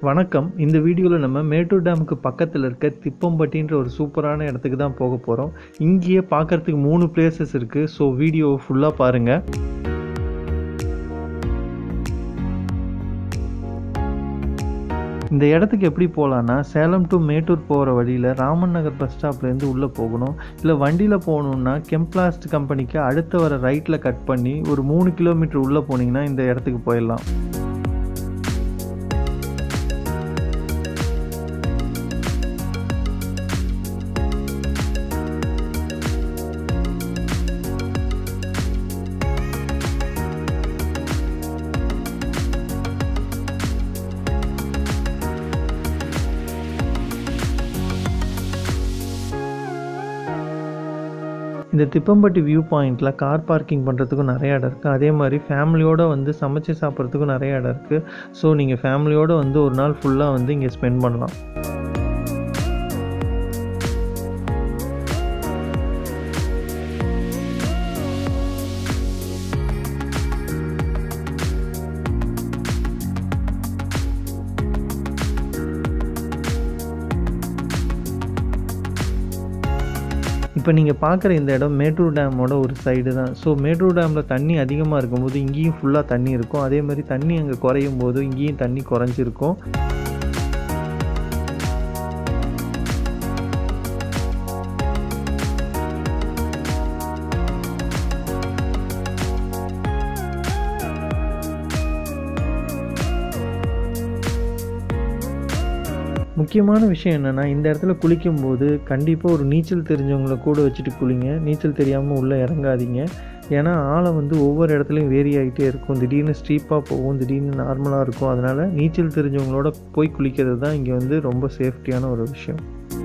வணக்கம் இந்த வீடியோவில் நம்ம மேட்டூர் டேமுக்கு பக்கத்தில் இருக்க திப்பம்பட்டின்ற ஒரு சூப்பரான இடத்துக்கு தான் போக போகிறோம் இங்கேயே பார்க்கறதுக்கு மூணு பிளேசஸ் இருக்குது ஸோ வீடியோ ஃபுல்லாக பாருங்கள் இந்த இடத்துக்கு எப்படி போகலான்னா சேலம் டு மேட்டூர் போகிற வழியில் ராமன் நகர் பஸ் ஸ்டாப்லேருந்து உள்ளே போகணும் இல்லை வண்டியில் போகணுன்னா கெம்ப்ளாஸ்ட் கம்பெனிக்கு அடுத்த வர ரைட்டில் கட் பண்ணி ஒரு மூணு கிலோமீட்டர் உள்ளே போனீங்கன்னா இந்த இடத்துக்கு போயிடலாம் இந்த திப்பம்பட்டி வியூ பாயிண்டில் கார் பார்க்கிங் பண்ணுறதுக்கும் நிறைய இடம் இருக்குது அதே மாதிரி ஃபேமிலியோடு வந்து சமைச்சு சாப்பிட்றதுக்கும் நிறைய இடம் இருக்குது ஸோ நீங்கள் ஃபேமிலியோடு வந்து ஒரு நாள் ஃபுல்லாக வந்து இங்கே ஸ்பெண்ட் பண்ணலாம் இப்போ நீங்கள் பார்க்குற இந்த இடம் மேட்டூர் டேமோட ஒரு சைடு தான் ஸோ மேட்டூர் டேமில் தண்ணி அதிகமாக இருக்கும்போது இங்கேயும் ஃபுல்லாக தண்ணி இருக்கும் அதே மாதிரி தண்ணி அங்கே குறையும் போது இங்கேயும் தண்ணி குறைஞ்சிருக்கும் முக்கியமான விஷயம் என்னென்னா இந்த இடத்துல குளிக்கும்போது கண்டிப்பாக ஒரு நீச்சல் தெரிஞ்சவங்கள கூட வச்சுட்டு குளிங்க நீச்சல் தெரியாமல் உள்ளே இறங்காதீங்க ஏன்னா ஆழம் வந்து ஒவ்வொரு இடத்துலையும் வேரி ஆகிட்டே இருக்கும் திடீர்னு ஸ்டீப்பாக போகும் திடீர்னு நார்மலாக இருக்கும் அதனால் நீச்சல் தெரிஞ்சவங்களோட போய் குளிக்கிறது தான் இங்கே வந்து ரொம்ப சேஃப்டியான ஒரு விஷயம்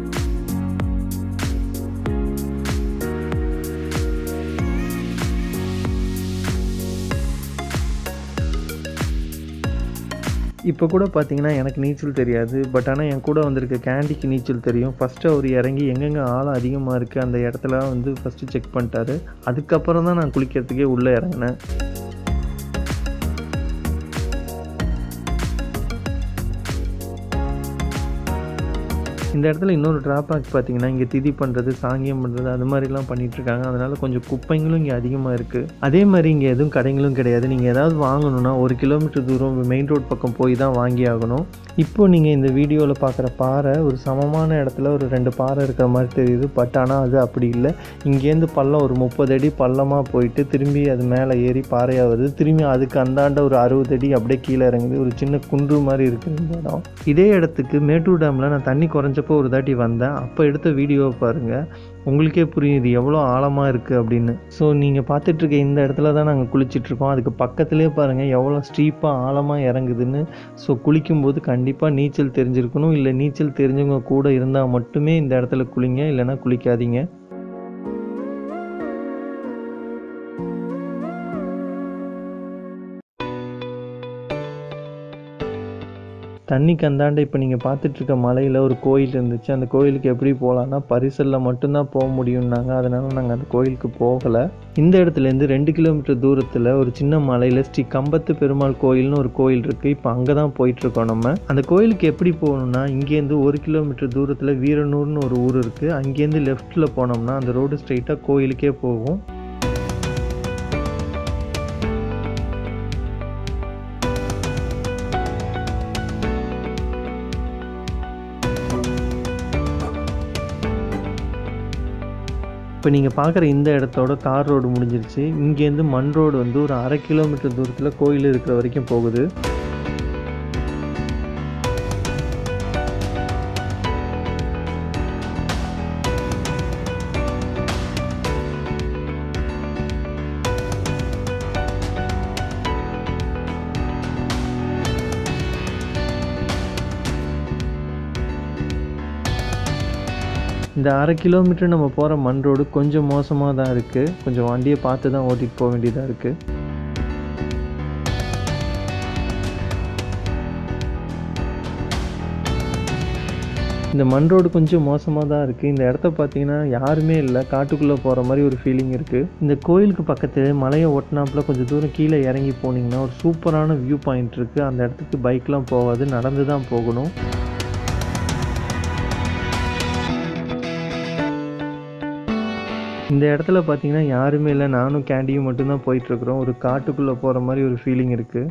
இப்போ கூட பார்த்தீங்கன்னா எனக்கு நீச்சல் தெரியாது பட் ஆனால் என் கூட வந்திருக்க கேண்டிக்கு நீச்சல் தெரியும் ஃபஸ்ட்டு அவர் இறங்கி எங்கெங்கே ஆழம் அதிகமாக இருக்குது அந்த இடத்துல வந்து ஃபஸ்ட்டு செக் பண்ணிட்டாரு அதுக்கப்புறம் தான் நான் குளிக்கிறதுக்கே உள்ளே இறங்கினேன் இந்த இடத்துல இன்னொரு ட்ராபேக் பார்த்தீங்கன்னா இங்கே திதி பண்ணுறது சாங்கியம் பண்ணுறது அது மாதிரிலாம் பண்ணிகிட்ருக்காங்க அதனால் கொஞ்சம் குப்பைங்களும் இங்கே அதிகமாக இருக்குது அதே மாதிரி இங்கே எதுவும் கடைங்களும் கிடையாது நீங்கள் ஏதாவது வாங்கணுன்னா ஒரு கிலோமீட்டர் தூரம் மெயின் ரோட் பக்கம் போய் தான் வாங்கி ஆகணும் இப்போ நீங்கள் இந்த வீடியோவில் பார்க்குற பாறை ஒரு சமமான இடத்துல ஒரு ரெண்டு பாறை இருக்கிற மாதிரி தெரியுது பட் ஆனால் அது அப்படி இல்லை இங்கேருந்து பள்ளம் ஒரு முப்பது அடி பள்ளமாக போயிட்டு திரும்பி அது மேலே ஏறி பாறையாக வருது திரும்பி அதுக்கு அந்தாண்ட ஒரு அறுபது அடி அப்படியே கீழே இறங்குது ஒரு சின்ன குன்று மாதிரி இருக்குது இந்த இடம் இதே இடத்துக்கு மேட்டூர் டேமில் நான் தண்ணி குறைஞ்சப்போ ஒரு தாட்டி வந்தேன் அப்போ எடுத்த வீடியோவை பாருங்கள் உங்களுக்கே புரியும் இது எவ்வளோ ஆழமாக இருக்குது அப்படின்னு ஸோ நீங்கள் பார்த்துட்ருக்க இந்த இடத்துல தான் நாங்கள் குளிச்சிட்ருக்கோம் அதுக்கு பக்கத்துலேயே பாருங்கள் எவ்வளோ ஸ்டீப்பாக ஆழமாக இறங்குதுன்னு ஸோ குளிக்கும்போது கண்டிப்பாக நீச்சல் தெரிஞ்சிருக்கணும் இல்லை நீச்சல் தெரிஞ்சவங்க கூட இருந்தால் மட்டுமே இந்த இடத்துல குளிங்க இல்லைன்னா குளிக்காதீங்க தண்ணிக்கு அந்தாண்ட இப்போ நீங்கள் பார்த்துட்ருக்க மலையில் ஒரு கோயில் இருந்துச்சு அந்த கோயிலுக்கு எப்படி போகலான்னா பரிசலில் மட்டும்தான் போக முடியும்னாங்க அதனால் நாங்கள் அந்த கோயிலுக்கு போகலை இந்த இடத்துலேருந்து ரெண்டு கிலோமீட்டர் தூரத்தில் ஒரு சின்ன மலையில் ஸ்ரீ கம்பத்து பெருமாள் கோயில்னு ஒரு கோயில் இருக்குது இப்போ அங்கே தான் போயிட்டுருக்கோம் நம்ம அந்த கோயிலுக்கு எப்படி போகணுன்னா இங்கேருந்து ஒரு கிலோமீட்டர் தூரத்தில் வீரனூர்னு ஒரு ஊர் இருக்குது அங்கேருந்து லெஃப்ட்டில் போனோம்னா அந்த ரோடு ஸ்ட்ரைட்டாக கோயிலுக்கே போகும் இப்போ நீங்கள் பார்க்குற இந்த இடத்தோட தார் ரோடு முடிஞ்சிருச்சு இங்கேருந்து மண் ரோடு வந்து ஒரு அரை கிலோமீட்டர் தூரத்தில் கோயில் இருக்கிற வரைக்கும் போகுது இந்த அரை கிலோமீட்டர் நம்ம போகிற மண் ரோடு கொஞ்சம் மோசமாக தான் இருக்குது கொஞ்சம் வண்டியை பார்த்து தான் ஓட்டிகிட்டு போக வேண்டியதாக இருக்குது இந்த மண் ரோடு கொஞ்சம் மோசமாக தான் இருக்குது இந்த இடத்த பார்த்தீங்கன்னா யாருமே இல்லை காட்டுக்குள்ளே போகிற மாதிரி ஒரு ஃபீலிங் இருக்குது இந்த கோயிலுக்கு பக்கத்து மலையை ஒட்டினாப்புல கொஞ்சம் தூரம் கீழே இறங்கி போனீங்கன்னா ஒரு சூப்பரான வியூ பாயிண்ட் இருக்குது அந்த இடத்துக்கு பைக்லாம் போகாது நடந்து தான் போகணும் இந்த இடத்துல பார்த்தீங்கன்னா யாருமே இல்லை நானும் கேண்டியும் மட்டும்தான் போயிட்டுருக்குறோம் ஒரு காட்டுக்குள்ளே போகிற மாதிரி ஒரு ஃபீலிங் இருக்குது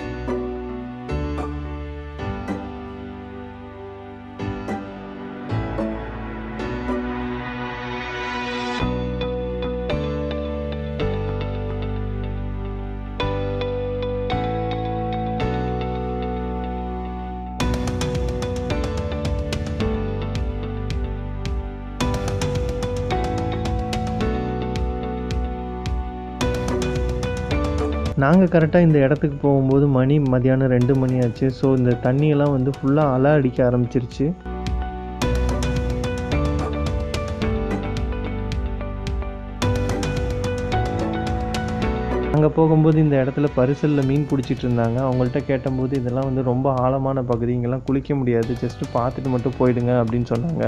நாங்கள் கரெக்டாக இந்த இடத்துக்கு போகும்போது மணி மதியானம் ரெண்டு மணி ஆச்சு ஸோ இந்த தண்ணியெல்லாம் வந்து ஃபுல்லாக அலை அடிக்க ஆரம்பிச்சிருச்சு அங்கே போகும்போது இந்த இடத்துல பரிசலில் மீன் பிடிச்சிட்டு இருந்தாங்க அவங்கள்ட்ட கேட்டபோது இதெல்லாம் வந்து ரொம்ப ஆழமான பகுதி இங்கெல்லாம் குளிக்க முடியாது ஜஸ்ட்டு பார்த்துட்டு மட்டும் போயிடுங்க அப்படின்னு சொன்னாங்க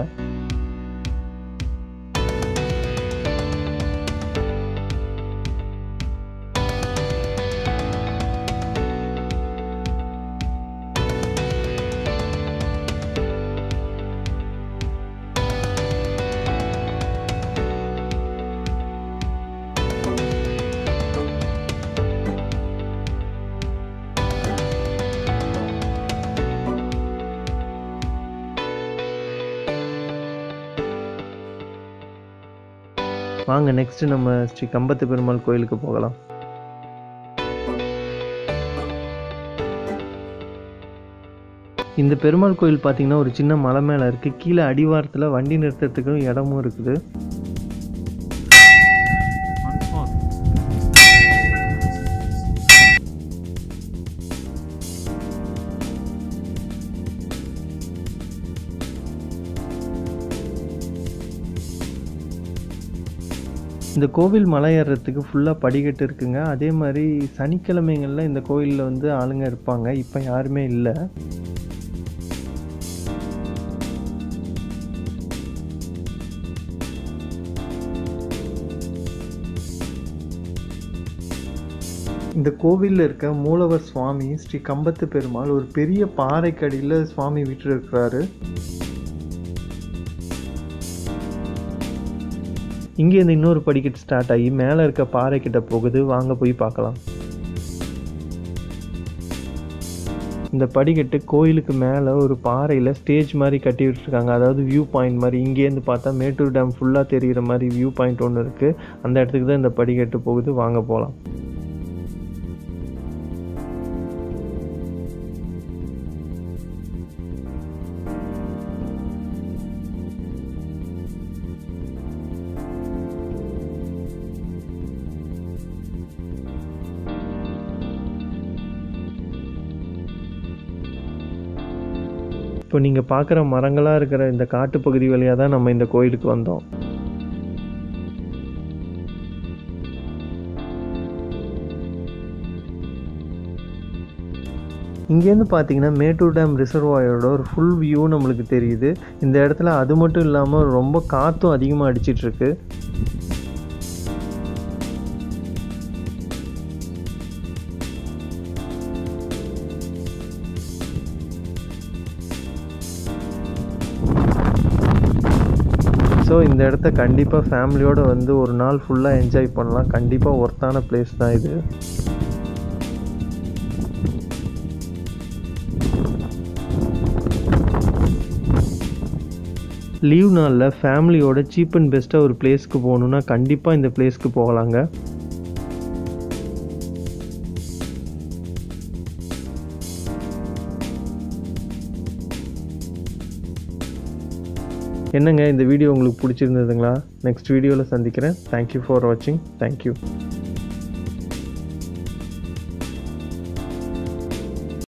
வாங்க நெக்ஸ்ட்டு நம்ம ஸ்ரீ கம்பத்து பெருமாள் கோயிலுக்கு போகலாம் இந்த பெருமாள் கோயில் பார்த்தீங்கன்னா ஒரு சின்ன மலை மேலே இருக்குது கீழே அடிவாரத்தில் வண்டி நிறுத்தத்துக்கும் இடமும் இருக்குது இந்த கோவில் மலை ஏறுறதுக்கு ஃபுல்லாக படிக்கட்டு இருக்குங்க அதே மாதிரி சனிக்கிழமைகளில் இந்த கோயிலில் வந்து ஆளுங்க இருப்பாங்க இப்போ யாருமே இல்லை இந்த கோவிலில் இருக்க மூலவர் சுவாமி ஸ்ரீ கம்பத்து பெருமாள் ஒரு பெரிய பாறைக்கடியில் சுவாமி வீட்டு இருக்கிறாரு இங்கேருந்து இன்னொரு படிக்கட்டு ஸ்டார்ட் ஆகி மேலே இருக்க பாறைக்கிட்ட போகுது வாங்க போய் பார்க்கலாம் இந்த படிக்கட்டு கோயிலுக்கு மேலே ஒரு பாறையில் ஸ்டேஜ் மாதிரி கட்டி விட்டுருக்காங்க அதாவது வியூ பாயிண்ட் மாதிரி இங்கேருந்து பார்த்தா மேட்டூர் டேம் ஃபுல்லாக தெரிகிற மாதிரி வியூ பாயிண்ட் ஒன்று இருக்குது அந்த இடத்துக்கு தான் இந்த படிக்கட்டு போகுது வாங்க போகலாம் இப்போ நீங்கள் பார்க்குற மரங்களாக இருக்கிற இந்த காட்டுப்பகுதி வழியாக தான் நம்ம இந்த கோயிலுக்கு வந்தோம் இங்கேருந்து பார்த்தீங்கன்னா மேட்டூர் டேம் ரிசர்வாயரோட ஒரு ஃபுல் வியூ நம்மளுக்கு தெரியுது இந்த இடத்துல அது மட்டும் இல்லாமல் ரொம்ப காற்றும் அதிகமாக அடிச்சிட்ருக்கு ஸோ இந்த இடத்த கண்டிப்பாக ஃபேமிலியோடு வந்து ஒரு நாள் ஃபுல்லாக என்ஜாய் பண்ணலாம் கண்டிப்பாக ஒர்த்தான பிளேஸ் தான் இது லீவ் நாளில் ஃபேமிலியோட சீப் அண்ட் பெஸ்ட்டாக ஒரு பிளேஸ்க்கு போகணுன்னா கண்டிப்பாக இந்த பிளேஸ்க்கு போகலாங்க என்னங்க இந்த வீடியோ உங்களுக்கு பிடிச்சிருந்ததுங்களா நெக்ஸ்ட் வீடியோவில் சந்திக்கிறேன் தேங்க்யூ ஃபார் வாட்சிங் தேங்க்யூ